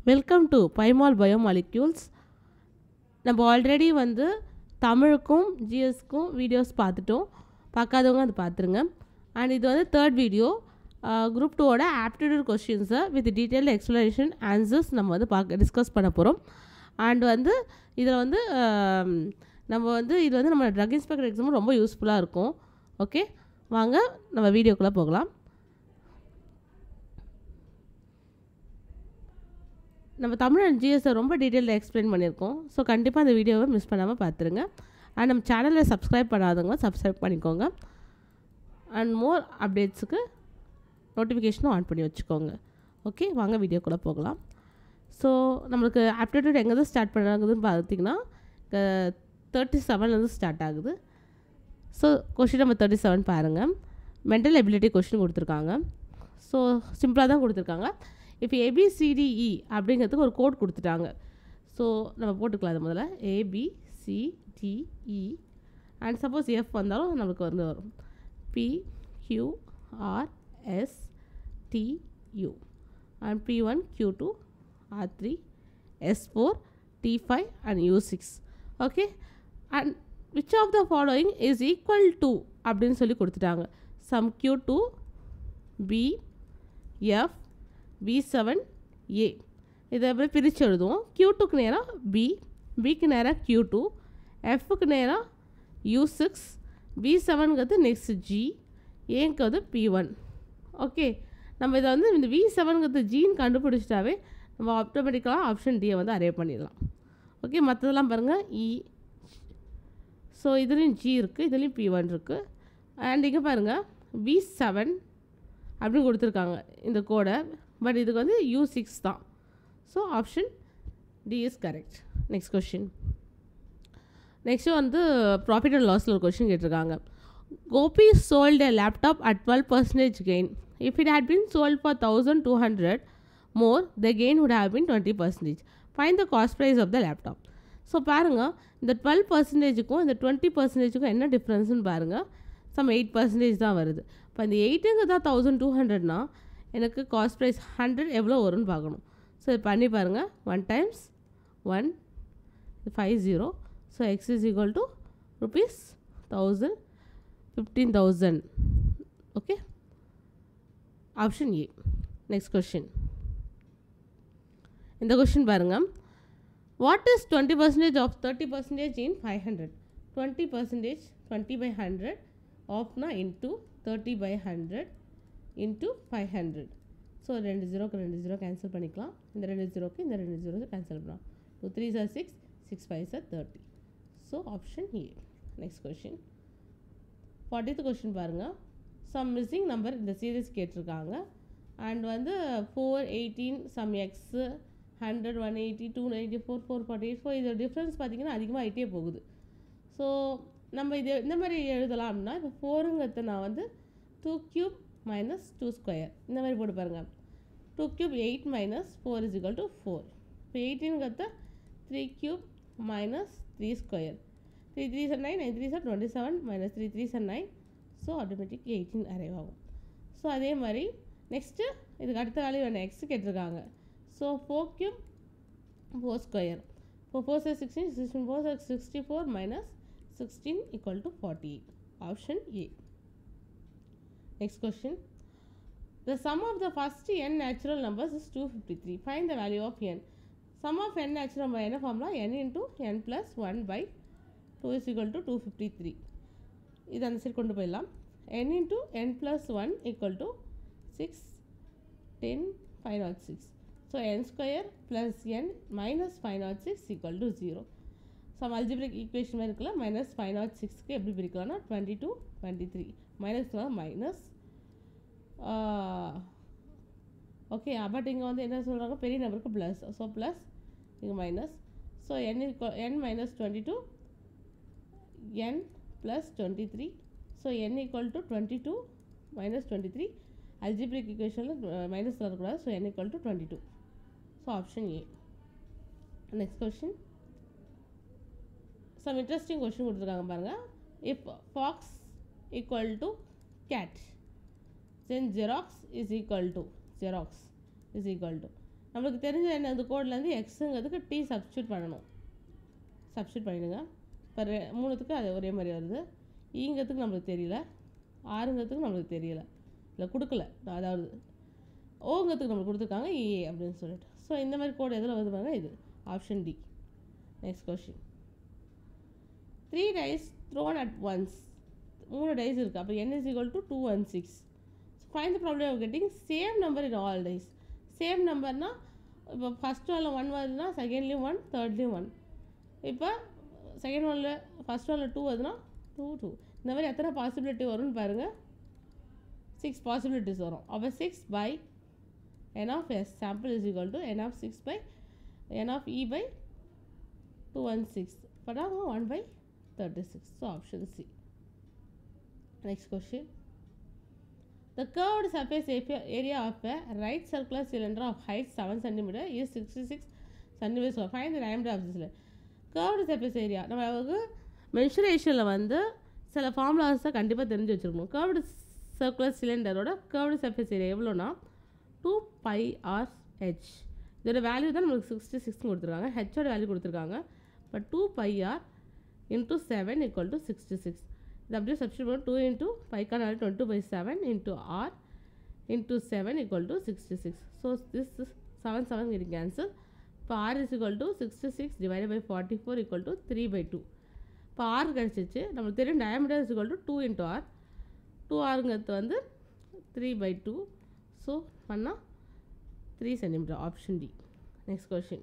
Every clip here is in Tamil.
வெல்கம் டு பைமால் பயோமாலிக்யூல்ஸ் நம்ம ஆல்ரெடி வந்து தமிழுக்கும் ஜிஎஸ்க்கும் வீடியோஸ் பார்த்துட்டோம் பார்க்காதவங்க அது பார்த்துருங்க அண்ட் இது வந்து தேர்ட் வீடியோ குரூப் டூவோட ஆப்டிடியூட் கொஷின்ஸை வித் டீட்டெயில் எக்ஸ்ப்ளனேஷன் ஆன்சர்ஸ் நம்ம வந்து பார்க்க டிஸ்கஸ் பண்ண போகிறோம் அண்ட் வந்து இதில் வந்து ஆம், நம்ம வந்து இது வந்து நம்ம ட்ரக் இன்ஸ்பெக்டர் எக்ஸாமும் ரொம்ப யூஸ்ஃபுல்லாக இருக்கும் ஓகே வாங்க நம்ம வீடியோக்குள்ளே போகலாம் நம்ம தமிழ் அண்ட் ஜிஎஸை ரொம்ப டீட்டெயிலில் எக்ஸ்பிளைன் பண்ணியிருக்கோம் ஸோ கண்டிப்பாக அந்த வீடியோவை மிஸ் பண்ணாமல் பார்த்துருங்க அண்ட் நம்ம சேனலை சப்ஸ்கிரைப் பண்ணாதவங்க சப்ஸ்கிரைப் பண்ணிக்கோங்க அண்ட் மோர் அப்டேட்ஸுக்கு நோட்டிஃபிகேஷனும் ஆன் பண்ணி வச்சுக்கோங்க ஓகே வாங்க வீடியோக்குள்ளே போகலாம் ஸோ நம்மளுக்கு ஆப்டிடியூட் எங்கேருந்து ஸ்டார்ட் பண்ணுறாங்குதுன்னு பார்த்தீங்கன்னா தேர்ட்டி செவன்லேருந்து ஸ்டார்ட் ஆகுது so question number thirty seven பாருங்கள் மென்டல் எபிலிட்டி கொஷின் கொடுத்துருக்காங்க ஸோ சிம்பிளாக தான் கொடுத்துருக்காங்க இப்போ ஏபிசிடிஇ அப்படிங்கிறதுக்கு ஒரு கோட் கொடுத்துட்டாங்க ஸோ நம்ம போட்டுக்கலாம் அது முதல்ல ஏபிசிடிஇ அண்ட் சப்போஸ் எஃப் வந்தாலும் நம்மளுக்கு வந்து வரும் P Q R S T and P one Q two R three S four T five and U six okay and which of the following is equal to அப்படின்னு சொல்லி கொடுத்துட்டாங்க some Q two P F P seven A இதை அப்படியே பிரித்து எழுதுவோம் கியூ டூக்கு நேராக பி பிக்கு நேராக கியூ டூ எஃப்க்கு நேராக யூ சிக்ஸ் பி செவனுங்கிறது நெக்ஸ்ட் ஜி ஏங்கிறது பி ஒன் ஓகே நம்ம இதை வந்து இந்த வி செவனுங்கிறது ஜின்னு கண்டுபிடிச்சிட்டாவே நம்ம ஆட்டோமேட்டிக்கலாக ஆப்ஷன் டியை வந்து அரே பண்ணிடலாம் ஓகே மற்றதெல்லாம் பாருங்கள் இ ஸோ இதுலேயும் ஜி இருக்குது இதுலேயும் பி ஒன் இருக்குது அண்ட் இங்கே பாருங்கள் வி செவன் அப்படின்னு கொடுத்துருக்காங்க இந்த கோடை பட் இதுக்கு வந்து யூ சிக்ஸ் தான் so option D is correct next question next வந்து ப்ராஃபிட் அண்ட் லாஸில் ஒரு கொஷின் கேட்டிருக்காங்க Gopi sold a laptop at twelve percentage gain if it had been sold for thousand two hundred more the gain would have been twenty percentage find the cost price of the laptop so பாருங்கள் இந்த டுவெல் பர்சன்டேஜுக்கும் இந்த டுவெண்ட்டி பர்சன்டேஜுக்கும் என்ன டிஃப்ரென்ஸ்னு பாருங்கள் சம் எயிட் பர்சன்டேஜ் தான் வருது இப்போ இந்த எயிட்டுங்க தான் தௌசண்ட் டூ ஹண்ட்ரட்னா எனக்கு காஸ்ட் ப்ரைஸ் ஹண்ட்ரட் எவ்வளோ வரும்னு பார்க்கணும் ஸோ இது பண்ணி பாருங்கள் one times one five zero so X is equal to rupees thousand fifteen thousand okay option A next question இந்த கொஷின் பாருங்கள் what is twenty percentage of thirty percentage in five hundred twenty percentage twenty by hundred ஆஃப்னா into thirty by hundred into five hundred so ரெண்டு ஜீரோக்கு ரெண்டு ஜீரோ கேன்சல் பண்ணிக்கலாம் இந்த ரெண்டு ஜீரோக்கு இந்த ரெண்டு ஜீரோ கேன்சல் பண்ணலாம் two three are six six five are thirty so option A next question fortieth question பாருங்கள் சம் மிஸ்ஸிங் நம்பர் இந்த சீரீஸ் கேட்டிருக்காங்க அண்ட் வந்து four eighteen some X hundred one eighty two ninety four four forty eight four இதோட டிஃப்ரென்ஸ் பார்த்தீங்கன்னா அதிகமாக ஆகிட்டே போகுது ஸோ நம்ம இது இந்த மாதிரி எழுதலாம் அப்படின்னா இப்போ ஃபோருங்கிறத நான் வந்து two cube minus two square இந்த மாதிரி போட்டு பாருங்கள் two cube eight minus four is equal to four இப்போ எயிட்டீன்கிறத three cube minus three square three three sir nine nine three are twenty seven minus three three sir nine so automatic eighteen arrive ஆகும் ஸோ அதே மாதிரி நெக்ஸ்ட்டு இதுக்கு அடுத்த வேல்யூ வேணும் எக்ஸ் கேட்டிருக்காங்க so four cube four square இப்போ four are sixteen sixteen four sir sixty four minus sixteen equal to forty eight option A next question The sum of the first n natural numbers is 253. Find the value of n. Sum of n natural number என்ன formula n into n plus 1 by 2 is equal to 253. இது அந்த சைடு கொண்டு போயிடலாம் n into n plus 1 equal to 6 10 506. So n square plus n minus 506 equal to 0. Some algebraic equation மாதிரி இருக்குல்ல மைனஸ் ஃபைவ் நாட் சிக்ஸ்க்கு எப்படி பிரிக்கலாம்னா twenty two twenty three minus minus okay but இங்கே வந்து என்ன சொல்கிறாங்க பெரிய நம்பருக்கு ப்ளஸ் ஸோ ப்ளஸ் இங்கே minus so N N minus twenty two N plus twenty three so N equal to twenty two minus twenty three algebraic ஈக்குவேஷனில் மைனஸ் வரக்கூடாது so N equal to twenty two so option A next question some interesting question கொடுத்துருக்காங்க பாருங்கள் if fox equal to cat then xerox is equal to xerox is equal to நம்மளுக்கு தெரிஞ்ச என்ன இந்த கோட்லேருந்து எக்ஸுங்கிறதுக்கு டி சப்ஸ்டியூட் பண்ணணும் சப்ஸ்டியூட் பண்ணிடுங்க இப்போ ரெ மூணுத்துக்கு அது ஒரே மாதிரி வருது ஈங்கிறதுக்கு நம்மளுக்கு தெரியல ஆறுங்கிறதுக்கு நம்மளுக்கு தெரியல இல்லை கொடுக்கல அதாவது ஓங்கிறதுக்கு நம்மளுக்கு கொடுத்துருக்காங்க ஏ அப்படின்னு சொல்லிட்டு ஸோ இந்த மாதிரி கோட் எதில் வருது பாருங்க இது option D next question three dice thrown at once மூணு டைஸ் இருக்குது அப்போ n is equal to two one six find the problem of getting same number in all dice same நம்பர்னா இப்போ ஃபஸ்ட் ஒன்ல ஒன் வருதுன்னா செகண்ட்லேயும் ஒன் தேர்ட்லேயும் ஒன் இப்போ செகண்ட் ஒன்ல ஃபஸ்ட் ஒன்ல டூ வருதுன்னா டூ டூ இந்த மாதிரி எத்தனை பாசிபிலிட்டி வரும்னு பாருங்கள் சிக்ஸ் பாசிபிலிட்டிஸ் வரும் அப்போ six by n of s sample is equal to n of 6 by n of e by 216 பண்ணாங்க 1 by 36 so option c next question the curved surface area- area of a right circular cylinder of height 7 cm is 66 cm square find the diameter of this cylinder curved surface area நம்ம மென்சுரேஷனில் வந்து சில ஃபார்முலாஸை கண்டிப்பாக தெரிஞ்சு வச்சுருக்கணும் curved சர்க்குலர் சிலிண்டரோட curved surface area எவ்வளோனா டூ பை ஆர் ஹெச் இதோட வேல்யூ தான் நம்மளுக்கு சிக்ஸ்டி சிக்ஸ்னு கொடுத்துருக்காங்க ஹெச்சோட வேல்யூ கொடுத்துருக்காங்க but two pi r into seven equal to sixty six இது அப்படியே சப்ஸ்டியூட் பண்ணி டூ இன்ட்டு பைக்கான value twenty by seven into r into seven equal to sixty six so this seven seven getting cancel இப்போ r is equal to sixty six divide by forty four equal to three by two இப்போ ஆர் கிடச்சிச்சு நம்மளுக்கு தெரியும் diameter is equal to two into r two ஆருங்கிறது வந்து த்ரீ பை டூ ஸோ பண்ணால் three centimetre option D next question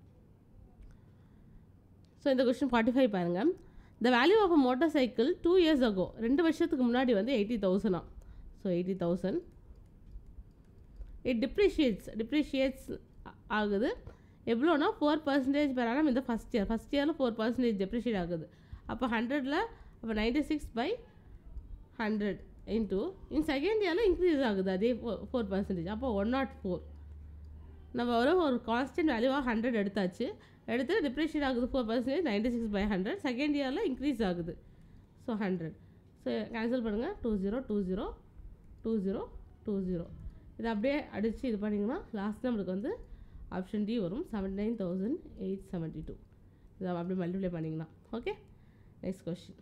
so இந்த கொஷின் ஃபார்ட்டி ஃபைவ் பாருங்கள் the value of a motor cycle two years ago ரெண்டு வருஷத்துக்கு முன்னாடி வந்து எயிட்டி தௌசண்டா so eighty thousand it depreciates depreciates ஆகுது எவ்வளோனா ஃபோர் பர்சன்டேஜ் பெர் annum இந்த ஃபஸ்ட் இயர் ஃபஸ்ட் இயரில் ஃபோர் பர்சன்டேஜ் டெப்ரிஷியேட் ஆகுது அப்போ ஹண்ட்ரடில் அப்போ ninety six by hundred into in second இயரில் இன்க்ரீஸ் ஆகுது அதே ஃபோர் பர்சன்டேஜ் அப்போ ஒன் நாட் ஃபோர் நம்ம ஒரு ஒரு கான்ஸ்டன்ட் வேல்யூவாக ஹண்ட்ரட் எடுத்தாச்சு எடுத்து டிப்ரிஷியேட் ஆகுது four percentage ninety six by hundred second இயரில் இன்க்ரீஸ் ஆகுது ஸோ ஹண்ட்ரட் ஸோ கேன்சல் பண்ணுங்கள் two zero two zero two zero two zero இதை அப்படியே அடித்து இது பண்ணிங்கன்னா லாஸ்ட் நம்மளுக்கு வந்து ஆப்ஷன் டி வரும் seventy nine thousand eight seventy two இதை அப்படியே மல்டிப்ளை பண்ணிங்கன்னா ஓகே நெக்ஸ்ட் கொஸ்டின்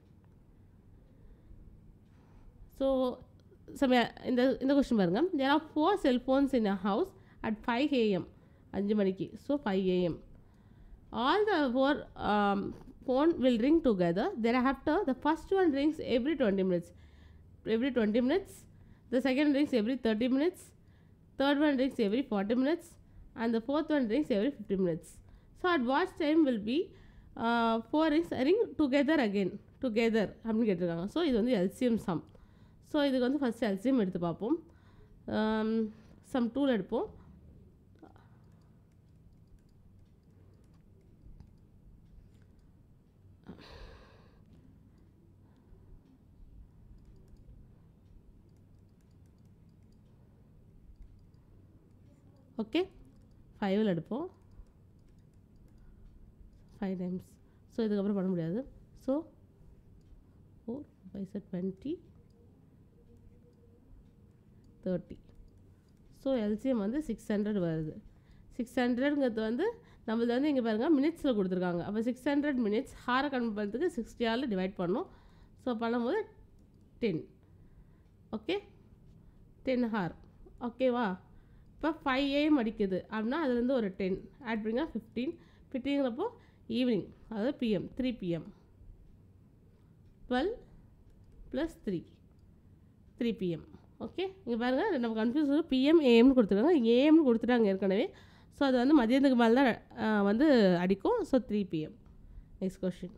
ஸோ சமய இந்த இந்த கொஸ்டின் பாருங்கள் there are four cellphones in a house at five AM அஞ்சு மணிக்கு so five AM all the four phone will ring together thereafter the first one rings every 20 minutes every 20 minutes the second rings every 30 minutes third one rings every 40 minutes and the fourth one rings every 50 minutes so at what time will be uh, four rings ring together again together அப்படின்னு கேட்டிருக்காங்க ஸோ இது வந்து எல்சிஎம் சம் ஸோ இதுக்கு வந்து ஃபஸ்ட்டு எல்சிஎம் எடுத்து பார்ப்போம் சம் டூல் எடுப்போம் ஓகே ஃபைவில் எடுப்போம் ஃபைவ் டைம்ஸ் ஸோ இதுக்கப்புறம் பண்ண முடியாது so four five sir twenty thirty so LCM வந்து சிக்ஸ் ஹண்ட்ரட் வருது சிக்ஸ் ஹண்ட்ரட்ங்கிறது வந்து நம்மளது வந்து இங்கே பாருங்கள் மினிட்ஸில் கொடுத்துருக்காங்க அப்போ சிக்ஸ் ஹண்ட்ரட் மினிட்ஸ் ஹாரை கன்வெர்ட் பண்ணுறதுக்கு சிக்ஸ்டி ஆரில் டிவைட் பண்ணோம் ஸோ பண்ணும்போது டென் ஓகே டென் ஹார் ஓகேவா இப்போ ஃபைவ் ஏஎம் அடிக்குது அப்படின்னா அதுலேருந்து ஒரு டென் ஆட் பண்ணிங்கன்னா ஃபிஃப்டீன் ஃபிஃப்டீங்கிறப்போ ஈவினிங் அதாவது PM three PM twelve plus three three PM okay இங்கே பாருங்கள் நம்ம கன்ஃபியூஸ் பிஎம் ஏஎம்னு கொடுத்துருக்காங்க இங்கே ஏஎம்னு கொடுத்துட்டாங்க ஏற்கனவே ஸோ அது வந்து மதியத்துக்கு மேலே தான் அஹ், வந்து அடிக்கும் so three PM next question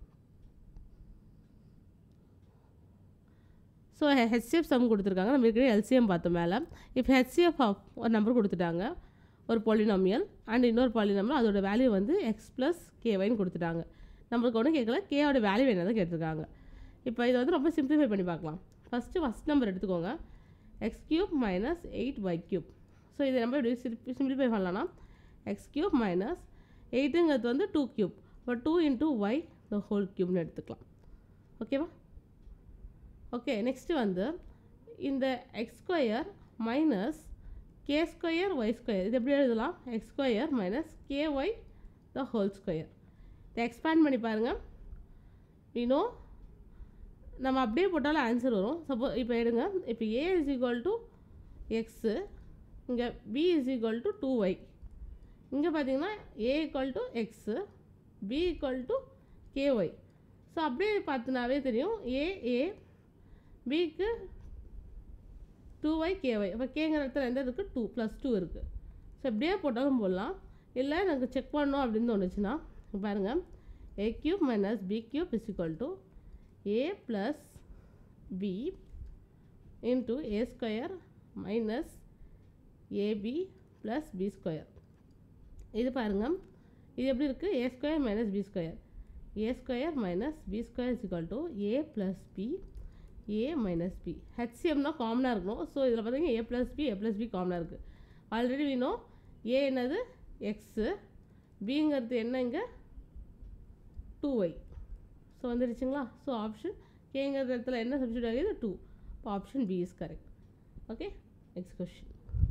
so HCF sum கொடுத்துருக்காங்க நம்ம ஏற்கனவே எல்சிஎம் பார்த்தோம் மேலே இப்போ ஹெச்சிஎஃப் ஆஃப் ஒரு நம்பர் கொடுத்துட்டாங்க ஒரு பாலினாமியல் அண்ட் இன்னொரு பாலினாமியல் அதோட வேல்யூ வந்து எக்ஸ் ப்ளஸ் கேவைன்னு கொடுத்துட்டாங்க நம்மளுக்கு ஒன்றும் கேட்கல கேவோட வேல்யூ என்னதான் கேட்டிருக்காங்க இப்போ இதை வந்து ரொம்ப சிம்பிளிஃபை பண்ணி பார்க்கலாம் ஃபஸ்ட்டு ஃபஸ்ட் நம்பர் எடுத்துக்கோங்க x cube minus eight y cube so இதை நம்ம எப்படி சிம்பிளிஃபை பண்ணலாம்னா எக்ஸ் கியூப் மைனஸ் எயிட்டுங்கிறது வந்து டூ கியூப் இப்போ two into y the whole கியூப்னு எடுத்துக்கலாம் ஓகேவா ஓகே நெக்ஸ்ட்டு வந்து இந்த x square minus k square y square இது எப்படி எழுதலாம் x square minus k y the whole square இதை எக்ஸ்பேண்ட் பண்ணி பாருங்கள் வினோ நம்ம அப்படியே போட்டாலும் ஆன்சர் வரும் சப்போஸ் இப்போ எடுங்க இப்போ a is equal to x இங்கே b is equal to two y இங்கே பார்த்தீங்கன்னா a equal to x b equal to k y so அப்படியே பார்த்தினாவே தெரியும் ஏ ஏ பிக்கு டூ ஒய் கேஒய் அப்போ கேங்கிற இடத்துல எந்த இருக்குது டூ ப்ளஸ் டூ இருக்குது ஸோ எப்படியே போட்டாலும் போடலாம் இல்லை எனக்கு செக் பண்ணோம் அப்படின்னு தோணுச்சுன்னா பாருங்கள் a cube minus b cube is equal to a plus b into a square minus a b plus b square இது பாருங்கள் இது எப்படி இருக்குது a square minus b square a square minus b square is equal to a plus b a minus b ஹெச்சிஎம்னா காமனாக இருக்கணும் ஸோ இதில் பார்த்தீங்கன்னா a plus b a plus b காமனாக இருக்குது ஆல்ரெடி வேணும் ஏ என்னது எக்ஸு பிங்கிறது என்ன இங்கே டூ ஒய் ஸோ வந்துடுச்சுங்களா ஸோ ஆப்ஷன் கேங்கிற இடத்துல என்ன சப்ஸ்டியூட் ஆகுது டூ இப்போ option B is correct okay next question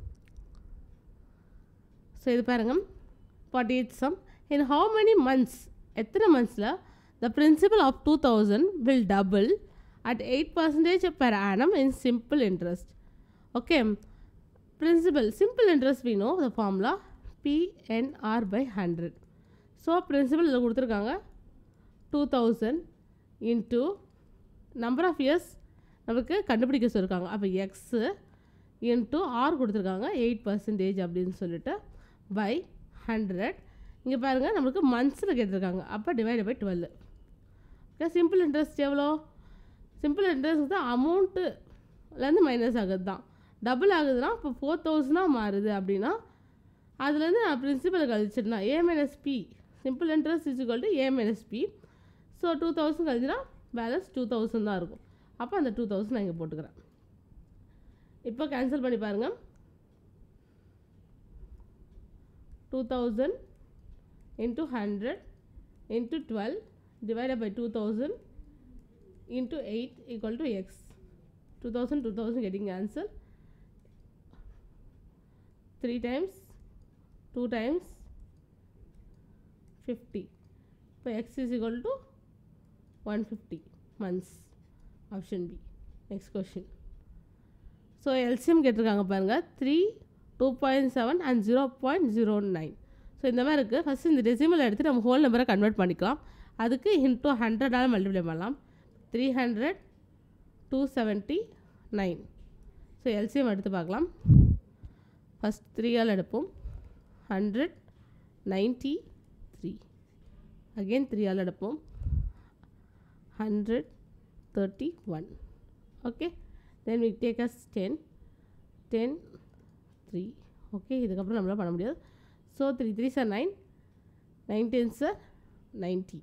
so இது பாருங்கள் forty eight sum in how many months எத்தனை மந்த்ஸில் the principal of two thousand will double at eight percentage per annum in simple interest okay principal simple interest we know the formula PNR by hundred so principal இதில் கொடுத்துருக்காங்க two thousand into number of years நமக்கு கண்டுபிடிக்க சொல்லியிருக்காங்க அப்போ எக்ஸு இன்ட்டு ஆர் கொடுத்துருக்காங்க எயிட் பர்சன்டேஜ் அப்படின்னு சொல்லிட்டு பை ஹண்ட்ரட் இங்கே பாருங்கள் நம்மளுக்கு மந்த்ஸில் கேட்டிருக்காங்க அப்போ divide by twelve okay simple interest எவ்வளோ சிம்பிள் இன்ட்ரெஸ்ட் தான் அமௌண்ட்டுலேருந்து மைனஸ் ஆகுது தான் டபுள் ஆகுதுன்னா இப்போ ஃபோர் தௌசண்டாக மாறுது அப்படின்னா அதுலேருந்து நான் பிரின்சிபல் கழிச்சிருந்தேன் a minus b simple interest is equal to a minus b so two thousand கழிச்சுனா பேலன்ஸ் டூ தௌசண்ட் தான் இருக்கும் அப்போ அந்த டூ தௌசண்ட் நான் இங்கே போட்டுக்கிறேன் இப்போ கேன்சல் பண்ணி பாருங்கள் two thousand into hundred into twelve divided by two thousand into eight equal to x two thousand two thousand getting answer three times two times fifty இப்போ x is equal to one fifty months option B next question so LCM கேட்டிருக்காங்க பாருங்கள் three two point seven and zero point zero nine so இந்த மாதிரி இருக்குது ஃபஸ்ட்டு இந்த டெசிமல் எடுத்து நம்ம ஹோல் நம்பரை கன்வெர்ட் பண்ணிக்கலாம் அதுக்கு இன்டூ ஹண்ட்ரடால் மல்டிப்ளை பண்ணலாம் three hundred two seventy nine so LCM எடுத்து பார்க்கலாம் ஃபஸ்ட் த்ரீயால் எடுப்போம் ஹண்ட்ரட் நைன்ட்டி த்ரீ அகெயின் த்ரீயால் எடுப்போம் hundred thirty one okay then we take us ten ten three okay இதுக்கப்புறம் நம்மளால் பண்ண முடியாது so three three sir nine nine ten sir ninety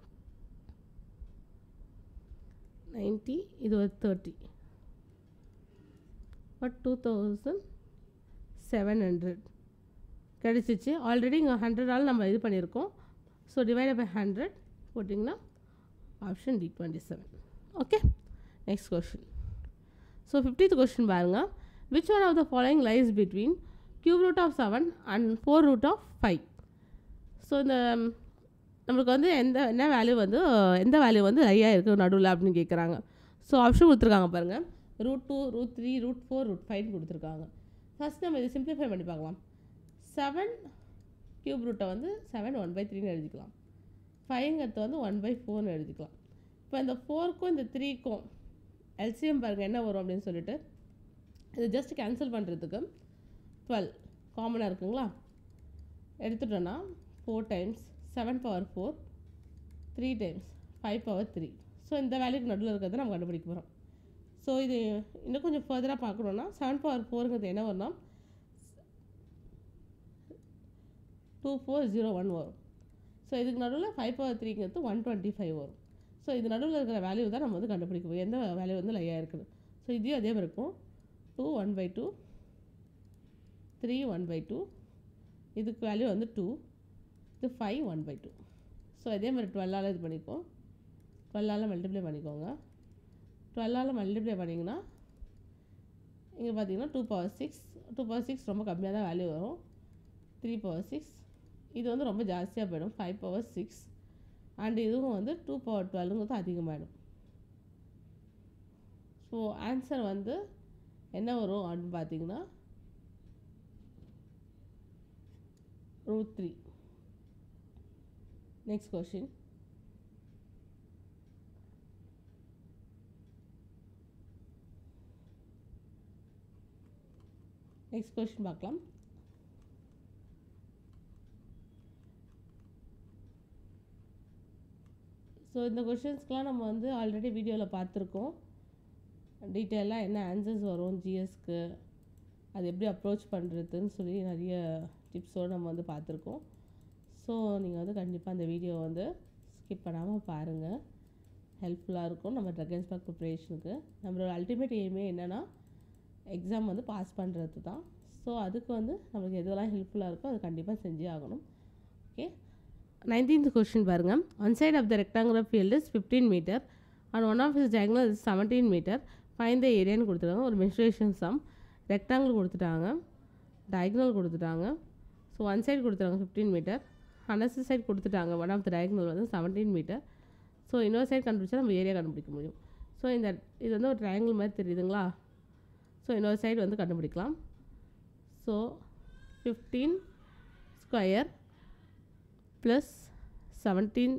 ninety இது ஒரு thirty but two thousand seven hundred கிடச்சிச்சு ஆல்ரெடி இங்கே ஹண்ட்ரடால் நம்ம இது பண்ணியிருக்கோம் ஸோ டிவைட் பை ஹண்ட்ரட் போட்டிங்கன்னா option D twenty seven okay next question so fiftieth question பாருங்கள் which one of the following lies between cube root of seven and four root of five so இந்த நம்மளுக்கு வந்து எந்த என்ன வேல்யூ வந்து எந்த வேல்யூ வந்து ஹையாக இருக்குது நடுவில் அப்படின்னு கேட்குறாங்க ஸோ ஆப்ஷன் கொடுத்துருக்காங்க பாருங்கள் root two root three root four root ஃபைவ்னு கொடுத்துருக்காங்க ஃபஸ்ட் நம்ம இதை சிம்பிளிஃபை பண்ணி பார்க்கலாம் செவன் கியூப் ரூட்டை வந்து செவன் ஒன் பை த்ரீன்னு எழுதிக்கலாம் ஃபைவ்ங்கிறது வந்து ஒன் பை ஃபோர்னு எழுதிக்கலாம் இப்போ இந்த ஃபோருக்கும் இந்த த்ரீக்கும் எல்சிஎம் பாருங்கள் என்ன வரும் அப்படின்னு சொல்லிட்டு இது ஜஸ்ட் கேன்சல் பண்ணுறதுக்கு டுவெல் காமனாக இருக்குங்களா எடுத்துட்டோன்னா four times seven power four three times five power three so இந்த வேல்யூக்கு நடுவில் இருக்கிறத நம்ம கண்டுபிடிக்க போகிறோம் ஸோ இது இன்னும் கொஞ்சம் ஃபர்தராக பார்க்கணுன்னா செவன் பவர் ஃபோருங்கிறது என்ன வரும்னா டூ ஃபோர் ஜீரோ ஒன் வரும் ஸோ இதுக்கு நடுவில் ஃபைவ் பவர் த்ரீங்கிறது ஒன் டுவெண்ட்டி ஃபைவ் வரும் ஸோ இது நடுவில் இருக்கிற வேல்யூ தான் நம்ம வந்து கண்டுபிடிக்கணும் எந்த வேல்யூ வந்து லையாக இருக்குது ஸோ இதையும் அதே மாதிரி இருக்கும் two one by two three one by two இதுக்கு வேல்யூ வந்து டூ இது five one by two so இதே மாதிரி டுவெல்லால் இது பண்ணிக்கோ டுவெல்லால் மல்டிப்ளை பண்ணிக்கோங்க டுவெல்லால் மல்டிப்ளை பண்ணிங்கன்னா இங்கே பார்த்தீங்கன்னா two power six two power six ரொம்ப கம்மியாக தான் வேல்யூ வரும் த்ரீ பவர் சிக்ஸ் இது வந்து ரொம்ப ஜாஸ்தியாக போயிடும் ஃபைவ் பவர் சிக்ஸ் அண்ட் இதுவும் வந்து டூ பவர் டுவெல்லுங்கிறது அதிகமாகிடும் ஸோ ஆன்சர் வந்து என்ன வரும் அப்படின்னு பார்த்தீங்கன்னா root three next question next question பார்க்கலாம் ஸோ இந்த கொஷின்ஸ்க்கெலாம் நம்ம வந்து ஆல்ரெடி வீடியோவில் பார்த்துருக்கோம் டீட்டெயிலாக என்ன ஆன்சர்ஸ் வரும் ஜிஎஸ்க்கு அது எப்படி அப்ரோச் பண்ணுறதுன்னு சொல்லி நிறைய டிப்ஸோடு நம்ம வந்து பார்த்துருக்கோம் ஸோ நீங்கள் வந்து கண்டிப்பாக அந்த வீடியோ வந்து ஸ்கிப் பண்ணாமல் பாருங்கள் ஹெல்ப்ஃபுல்லாக இருக்கும் நம்ம ட்ரக் அண்ட் ஸ்பாக் ப்ரிப்பரேஷனுக்கு நம்மளோட அல்டிமேட் எய்மே என்னென்னா எக்ஸாம் வந்து பாஸ் பண்ணுறது தான் ஸோ அதுக்கு வந்து நம்மளுக்கு எதெல்லாம் ஹெல்ப்ஃபுல்லாக இருக்கோ அது கண்டிப்பாக செஞ்சே ஆகணும் ஓகே நைன்டீன்த் கொஸ்டின் பாருங்கள் one side of the rectangular field is fifteen metre and one of is diagonal is seventeen metre fine the ஏரியான்னு கொடுத்துருக்காங்க ஒரு மென்சுரேஷன் சம் ரெக்டாங்கிள் கொடுத்துட்டாங்க diagonal கொடுத்துட்டாங்க ஸோ ஒன் சைடு கொடுத்துட்டாங்க ஃபிஃப்டீன் மீட்டர் அனதர் சைடு கொடுத்துட்டாங்க ஒன் ஆஃப் த diagonal வந்து செவன்டீன் மீட்டர் ஸோ இன்னொரு சைடு கண்டுபிடிச்சா நம்ம ஏரியா கண்டுபிடிக்க முடியும் ஸோ இந்த இது வந்து ஒரு ட்ரையாங்கிள் மாதிரி தெரியுதுங்களா ஸோ இன்னொரு சைடு வந்து கண்டுபிடிக்கலாம் so fifteen square plus seventeen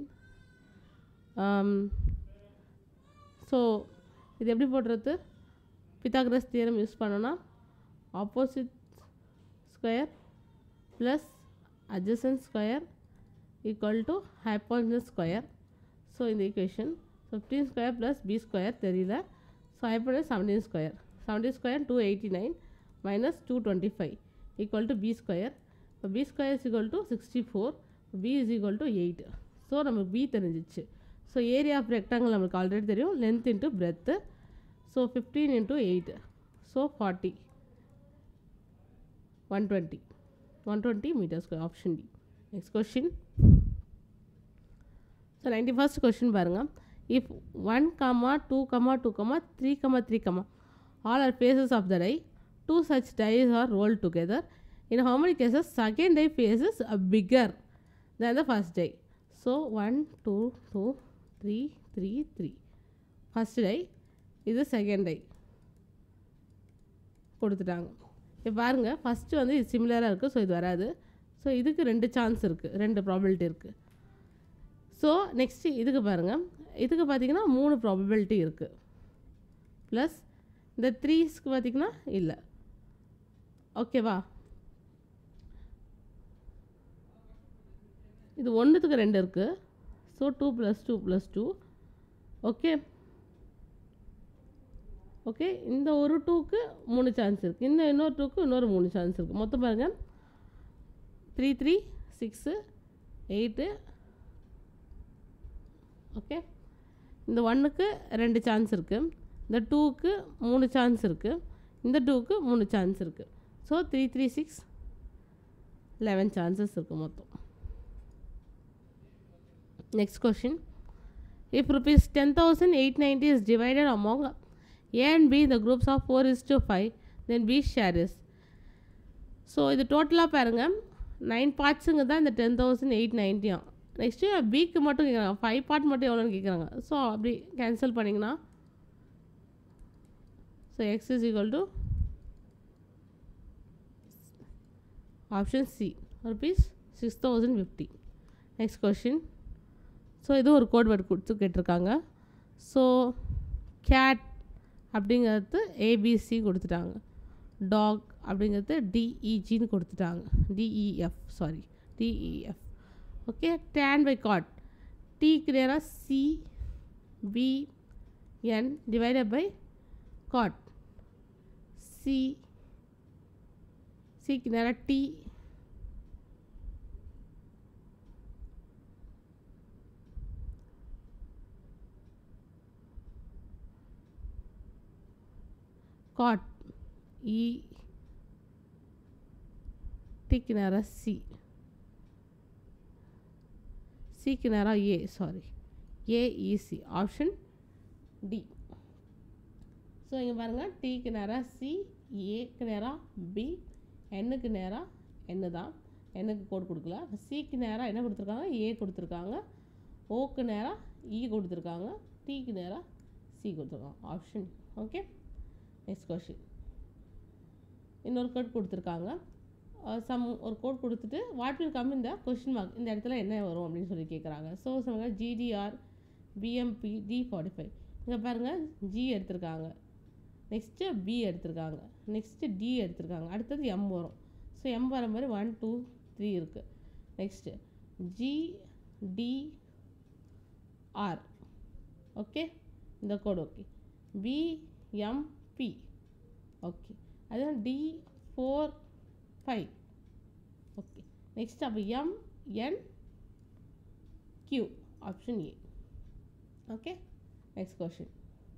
so இது எப்படி போடுறது பித்தாகரஸ் தியரம் யூஸ் பண்ணோன்னா opposite square plus adjacent square equal to hypotenuse square so இந்த equation fifteen square plus b square தெரியல so hypotenuse seventeen square seventeen square two eighty nine minus two twenty five equal to b square இப்போ b square is equal to sixty four b is equal to eight so நமக்கு பி தெரிஞ்சிச்சு ஸோ ஏரியா ஆஃப் ரெக்டாங்கிள் நம்மளுக்கு ஆல்ரெடி தெரியும் length into breadth so fifteen into eight so forty one twenty one twenty metre square option D next question so ninety first question பாருங்கள் if one comma two comma two comma three comma three comma all are faces of the die two such dies are rolled together in how many cases second die faces are bigger than the first die so 1 2 2 3 3 3 first die இது செகண்ட் டை கொடுத்துட்டாங்க இப்போ பாருங்கள் ஃபஸ்ட்டு வந்து இது சிமிலராக இருக்குது ஸோ இது வராது ஸோ இதுக்கு ரெண்டு சான்ஸ் இருக்குது ரெண்டு ப்ராபபிலிட்டி இருக்குது ஸோ நெக்ஸ்ட்டு இதுக்கு பாருங்கள் இதுக்கு பார்த்தீங்கன்னா மூணு ப்ராபபிலிட்டி இருக்குது ப்ளஸ் இந்த த்ரீஸ்க்கு பார்த்தீங்கன்னா இல்லை ஓகேவா இது ஒன்றுத்துக்கு ரெண்டு இருக்குது so two plus two plus two okay okay இந்த ஒரு டூக்கு மூணு சான்ஸ் இருக்குது இந்த இன்னொரு டூக்கு இன்னொரு மூணு சான்ஸ் இருக்குது மொத்தம் பாருங்கள் three three six eight okay இந்த ஒன்றுக்கு ரெண்டு சான்ஸ் இருக்குது இந்த டூக்கு மூணு சான்ஸ் இருக்குது இந்த டூக்கு மூணு சான்ஸ் இருக்குது so three three six eleven chances இருக்குது மொத்தம் next question if rupees ten thousand eight ninety is divided among A and B இந்த groups of four is to five then B share is so இது டோட்டலாக பாருங்கள் நைன் பார்ட்ஸுங்க தான் இந்த டென் தௌசண்ட் எயிட் நைன்ட்டியும் நெக்ஸ்ட்டு பிக்கு மட்டும் கேட்குறாங்க ஃபைவ் பார்ட் மட்டும் எவ்வளோன்னு கேட்குறாங்க ஸோ அப்படி கேன்சல் பண்ணிங்கன்னா so X is equal to option C rupees six thousand fifty next question so இது ஒரு கோட் வேர்டு கொடுத்து கேட்டிருக்காங்க ஸோ கேட் அப்படிங்கிறது ஏபிசி கொடுத்துட்டாங்க டாக் அப்படிங்கிறது டிஇஜின்னு கொடுத்துட்டாங்க DEF sorry DEF okay ten by cat டீக்கு நேராக C P N divided by cat C சிக்கு நேராக டி காட் இ டிக்கு நேராக சி சிக்கு நேராக A sorry AEC option D so இங்கே பாருங்கள் டிக்கு நேராக சி ஏக்கு நேராக பி என்னுக்கு நேராக என்ன தான் என்னுக்கு கோட் கொடுக்கல சிக்கு நேராக என்ன கொடுத்துருக்காங்க ஏ கொடுத்துருக்காங்க ஓக்கு நேராக இ கொடுத்துருக்காங்க டிக்கு நேராக சி கொடுத்துருக்காங்க ஆப்ஷன் ஓகே நெக்ஸ்ட் கொஷின் இன்னொரு கோட் கொடுத்துருக்காங்க சம் ஒரு கோட் கொடுத்துட்டு வாட் வில் கம் இந்த கொஷின் மார்க் இந்த இடத்துல என்ன வரும் அப்படின்னு சொல்லி கேட்குறாங்க ஸோ சொல்லுங்க GTR PMB T forty five இங்கே பாருங்கள் ஜி எடுத்திருக்காங்க நெக்ஸ்ட்டு பி எடுத்திருக்காங்க நெக்ஸ்ட்டு டி எடுத்திருக்காங்க அடுத்தது எம் வரும் ஸோ எம் வர மாதிரி ஒன் டூ த்ரீ இருக்குது next G T R okay இந்த கோடு ஓகே பிஎம்பி ஓகே அதுதான் T four five okay next அப்போ M N Q option A okay next question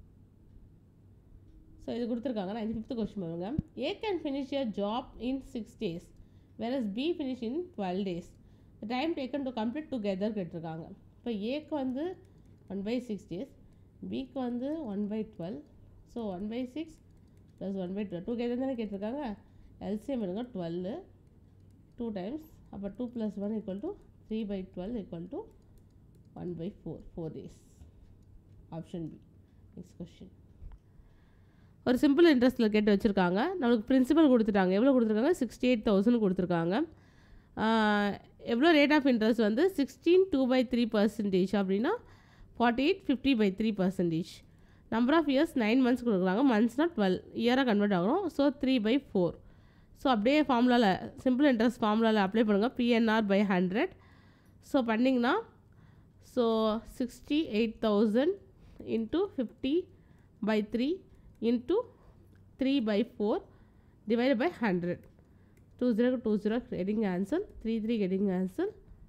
so இது கொடுத்துருக்காங்க நான் இது ஃபிஃப்த் கொஸ்டின் பாருங்க A can finish your job in six days whereas B finish in twelve days time taken to complete together கேட்டிருக்காங்க இப்போ ஏக்கு வந்து ஒன் பை சிக்ஸ் டேஸ் பிக்கு வந்து one by twelve so one by six plus one by twelve together தானே கேட்டிருக்காங்க எல்சிஎம் எடுங்க டுவெல்லு டூ டைம்ஸ் அப்போ two plus one equal to three by twelve equal to one by four four days option B next question ஒரு சிம்பிள் இன்ட்ரெஸ்ட்டில் கேட்டு வச்சுருக்காங்க நம்மளுக்கு பிரின்சிபல் கொடுத்துட்டாங்க எவ்வளோ கொடுத்துருக்காங்க சிக்ஸ்டி எயிட் தௌசண்ட் கொடுத்துருக்காங்க எவ்வளோ ரேட் ஆஃப் இன்ட்ரெஸ்ட் வந்து sixteen two by three percentage அப்படின்னா forty eight fifty by three percentage number of years nine months கொடுக்குறாங்க மந்த்ஸ்னால் டுவெல் இயராக கன்வெர்ட் ஆகணும் so three by four so அப்படியே ஃபார்முலாவில் சிம்பிள் இன்ட்ரெஸ்ட் ஃபார்முலாவில் அப்ளை பண்ணுங்கள் பிஎன்ஆர் பை ஹண்ட்ரட் ஸோ பண்ணிங்கன்னா so sixty eight thousand into fifty by three into 3 by 4 divided by 100 2 0 2 0 getting answer 3 3 getting answer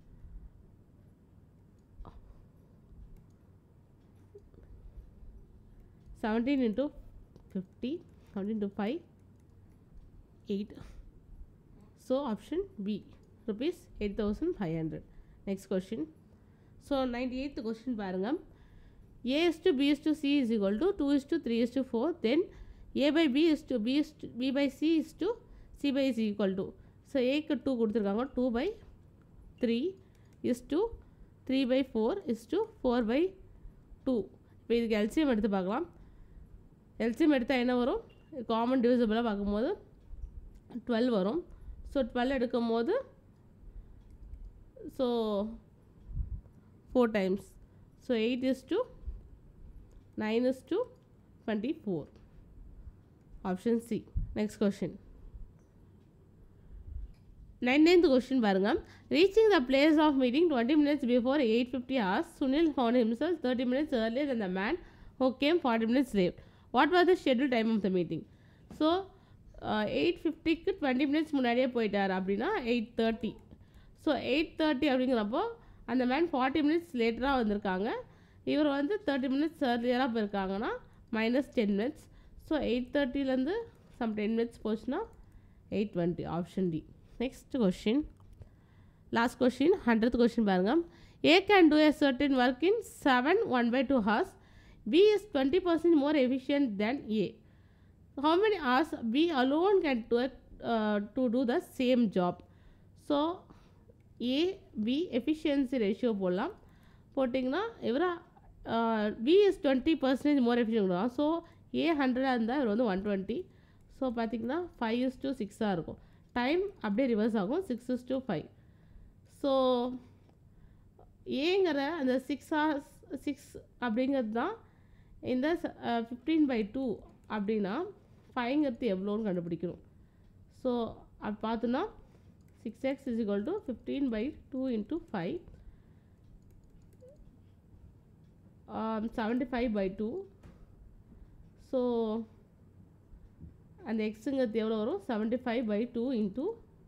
Seventeen into fifty, seventeen into five, eight. So option B, rupees eight thousand five hundred. Next question. So ninety eighth question பாருங்க a is to b is to c is equal to 2 is to 3 is to 4 then a by b is to b is to b by c is to c by is equal to so a க்கு 2 கொடுத்துருக்காங்க 2 by 3 is to 3 by 4 is to 4 by 2 இப்போ இதுக்கு எல்சிஎம் எடுத்து பார்க்கலாம் எல்சிஎம் எடுத்தால் என்ன வரும் காமன் டிவிசிபிளாக பார்க்கும்போது டுவெல் வரும் ஸோ டுவெல் எடுக்கும் போது so four times so eight is to 9 is to 24. Option C. Next question. 19th question பாருங்க reaching the place of meeting 20 minutes before 8:50 hours Sunil found himself 30 minutes earlier than the man who came 40 minutes late what was the scheduled time of the meeting so eight ஃபிஃப்டிக்கு டுவெண்ட்டி மினிட்ஸ் முன்னாடியே போயிட்டார் அப்படின்னா eight thirty so eight thirty அப்படிங்கிறப்போ அந்த மேன் ஃபார்ட்டி மினிட்ஸ் லேட்டராக வந்திருக்காங்க இவர் வந்து தேர்ட்டி மினிட்ஸ் ஏர்லியராக போயிருக்காங்கன்னா minus ten minutes so eight தேர்ட்டிலேருந்து சம் டென் மினிட்ஸ் போச்சுன்னா eight twenty option D next question last question hundred question பாருங்க A can do a certain work in seven one by two hours B is twenty percent more efficient than A how many hours we alone can do it uh, to do the same job so a b efficiency ratio போடலாம் போட்டிங்கன்னா இவரா B is twenty percentage more efficient so A ஹண்ட்ரடாக இருந்தால் இவர் வந்து ஒன் டுவெண்ட்டி ஸோ பார்த்தீங்கன்னா ஃபைவ் இஸ் டூ சிக்ஸாக இருக்கும் டைம் அப்படியே ரிவர்ஸ் ஆகும் six is to five so ஏங்கிற அந்த சிக்ஸ் ஹார்ஸ் சிக்ஸ் அப்படிங்கிறது தான் இந்த ஃபிஃப்டீன் பை டூ அப்படின்னா ஃபைங்கிறது எவ்வளோன்னு கண்டுபிடிக்கணும் ஸோ அது பார்த்தோன்னா six x is equal to fifteen by two into five seventy five by two so அந்த எக்ஸுங்கிறது எவ்வளோ வரும் seventy five by two into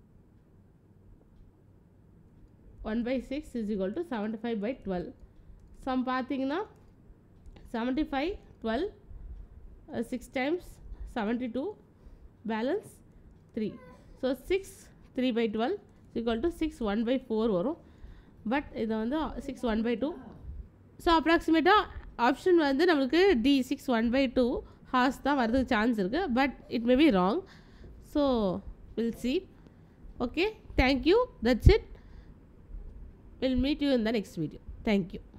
one by six is equal to seventy five by twelve some பார்த்தீங்கன்னா seventy five twelve six times seventy two balance three so six three by twelve equal to six one by four வரும் பட் இதை வந்து six one by two so அப்ராக்சிமேட்டாக ஆப்ஷன் வந்து நம்மளுக்கு D six one by two hours தான் வரதுக்கு சான்ஸ் இருக்குது but it may be wrong so we'll see okay thank you that's it we'll meet you in the next video thank you